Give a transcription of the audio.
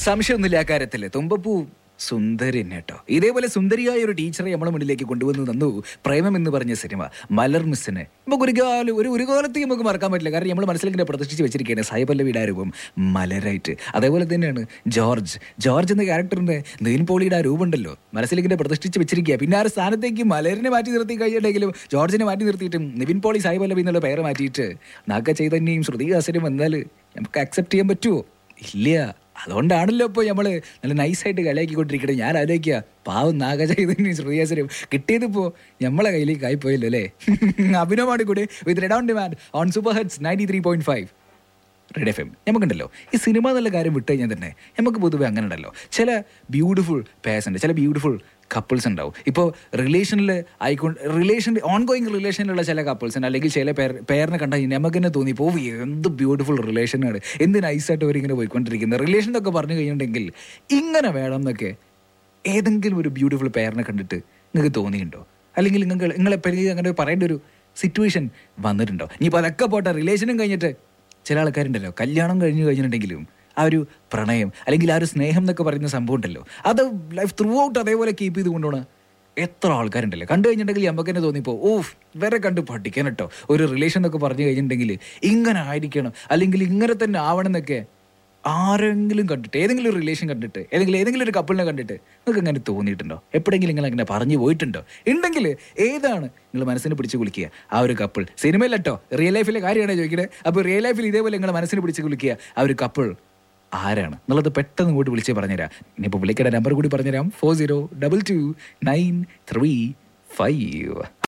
സംശയമൊന്നുമില്ല ആ കാര്യത്തില് തുമ്പപ്പൂ സുന്ദരി തന്നെ കേട്ടോ ഇതേപോലെ സുന്ദരിയായ ഒരു ടീച്ചറെ നമ്മുടെ മുന്നിലേക്ക് കൊണ്ടുവന്ന് തന്നു പ്രേമം എന്ന് പറഞ്ഞ സിനിമ മലർ മിസ്സിന് നമുക്ക് ഒരു കാലം ഒരു ഒരു കാലത്ത് നമുക്ക് മറക്കാൻ പറ്റില്ല കാരണം നമ്മൾ മനസ്സിലിങ്ങനെ പ്രതിഷ്ഠിച്ച് വെച്ചിരിക്കുകയാണ് സായിപല്ലവിയുടെ ആ രൂപം മലരായിട്ട് അതേപോലെ തന്നെയാണ് ജോർജ് ജോർജ് എന്ന ക്യാരക്ടറിന്റെ നീൻപോളിയുടെ ആ രൂപം ഉണ്ടല്ലോ മനസ്സിലിങ്ങനെ പ്രതിഷ്ഠിച്ച് വെച്ചിരിക്കുക പിന്നെ ആ ഒരു സ്ഥാനത്തേക്ക് മലരിനെ മാറ്റി നിർത്തി കഴിഞ്ഞിട്ടുണ്ടെങ്കിലും ജോർജിനെ മാറ്റി നിർത്തിയിട്ടും നിവിൻ പോളി സായിപല്ലവി എന്നുള്ള പേര് മാറ്റിയിട്ട് നാക്ക ചൈതന്യയും ശ്രുതി ഹാസനും വന്നാൽ നമുക്ക് അക്സെപ്റ്റ് ചെയ്യാൻ പറ്റുമോ ഇല്ല അതുകൊണ്ടാണല്ലോ ഇപ്പോൾ നമ്മള് നല്ല നൈസായിട്ട് കളിയാക്കിക്കൊണ്ടിരിക്കണത് ഞാൻ ആലോചിക്കുക പാവം നാഗചൈതന്യം ശ്രുതിയാസരും കിട്ടിയതിപ്പോ നമ്മളെ കയ്യിലേക്ക് ആയിപ്പോയല്ലോ അല്ലേ അഭിനവമാണ് കൂടെ with red on demand on super heads ninety three point five red F M നമുക്കുണ്ടല്ലോ ഈ സിനിമ എന്നുള്ള കാര്യം വിട്ട് കഴിഞ്ഞാൽ തന്നെ നമുക്ക് പൊതുവെ അങ്ങനെ ഉണ്ടല്ലോ ചില ബ്യൂട്ടിഫുൾ പേഴ്സ് ഉണ്ട് ചില ബ്യൂട്ടിഫുൾ കപ്പിൾസ് ഉണ്ടാവും ഇപ്പോൾ റിലേഷനിൽ ആയിക്കൊണ്ട് റിലേഷൻ ഓൺ ഗോയിങ് റിലേഷനിലുള്ള ചില കപ്പിൾസ് ഉണ്ട് അല്ലെങ്കിൽ ചില പേർ പേരിനെ കണ്ടാൽ നമുക്ക് തന്നെ തോന്നി പോ എന്ത് ബ്യൂട്ടിഫുൾ റിലേഷനാണ് എന്ത് നൈസായിട്ട് അവരിങ്ങനെ പോയിക്കൊണ്ടിരിക്കുന്നത് റിലേഷൻ എന്നൊക്കെ പറഞ്ഞു കഴിഞ്ഞിട്ടുണ്ടെങ്കിൽ ഇങ്ങനെ വേണം എന്നൊക്കെ ഏതെങ്കിലും ഒരു ബ്യൂട്ടിഫുൾ പേരിനെ കണ്ടിട്ട് നിങ്ങൾക്ക് തോന്നിയിട്ടുണ്ടോ അല്ലെങ്കിൽ നിങ്ങൾ നിങ്ങളെപ്പോഴും അങ്ങനെ പറയേണ്ട ഒരു സിറ്റുവേഷൻ വന്നിട്ടുണ്ടോ ഇനിയിപ്പോൾ അതൊക്കെ പോട്ടെ റിലേഷനും കഴിഞ്ഞിട്ട് ചില ആൾക്കാരുണ്ടല്ലോ കല്യാണം കഴിഞ്ഞു കഴിഞ്ഞിട്ടുണ്ടെങ്കിലും ആ ഒരു പ്രണയം അല്ലെങ്കിൽ ആ ഒരു സ്നേഹം എന്നൊക്കെ പറയുന്ന സംഭവം ഉണ്ടല്ലോ അത് ലൈഫ് ത്രൂ ഔട്ട് അതേപോലെ കീപ്പ് ചെയ്ത് കൊണ്ടുപോകണം എത്ര ആൾക്കാരുണ്ടല്ലോ കണ്ടു കഴിഞ്ഞിട്ടുണ്ടെങ്കിൽ നമുക്ക് തന്നെ തോന്നിപ്പോ ഓഫ് ഇവരെ കണ്ട് പഠിക്കാൻ കേട്ടോ ഒരു റിലേഷൻ എന്നൊക്കെ പറഞ്ഞു കഴിഞ്ഞിട്ടുണ്ടെങ്കിൽ ഇങ്ങനെ ആയിരിക്കണം അല്ലെങ്കിൽ ഇങ്ങനെ തന്നെ ആവണം എന്നൊക്കെ ആരെങ്കിലും കണ്ടിട്ട് ഏതെങ്കിലും ഒരു റിലേഷൻ കണ്ടിട്ട് ഏതെങ്കിലും ഏതെങ്കിലും ഒരു കപ്പിളിനെ കണ്ടിട്ട് നിങ്ങൾക്ക് അങ്ങനെ തോന്നിയിട്ടുണ്ടോ എപ്പോഴെങ്കിലും നിങ്ങൾ അങ്ങനെ പറഞ്ഞു പോയിട്ടുണ്ടോ ഉണ്ടെങ്കിൽ ഏതാണ് നിങ്ങൾ മനസ്സിന് പിടിച്ച് കുളിക്കുക ആ ഒരു കപ്പിൾ സിനിമയിലട്ടോ റിയൽ ലൈഫിലെ കാര്യമാണ് ചോദിക്കുന്നത് അപ്പോൾ റിയൽ ലൈഫിൽ ഇതേപോലെ നിങ്ങൾ മനസ്സിന് പിടിച്ച് കുളിക്കുക ആ ഒരു കപ്പിൾ ആരാണ് എന്നുള്ളത് പെട്ടെന്ന് ഇങ്ങോട്ട് വിളിച്ച് പറഞ്ഞുതരാം ഇനിയിപ്പോൾ വിളിക്കേണ്ട നമ്പർ കൂടി പറഞ്ഞുതരാം four zero double two nine three five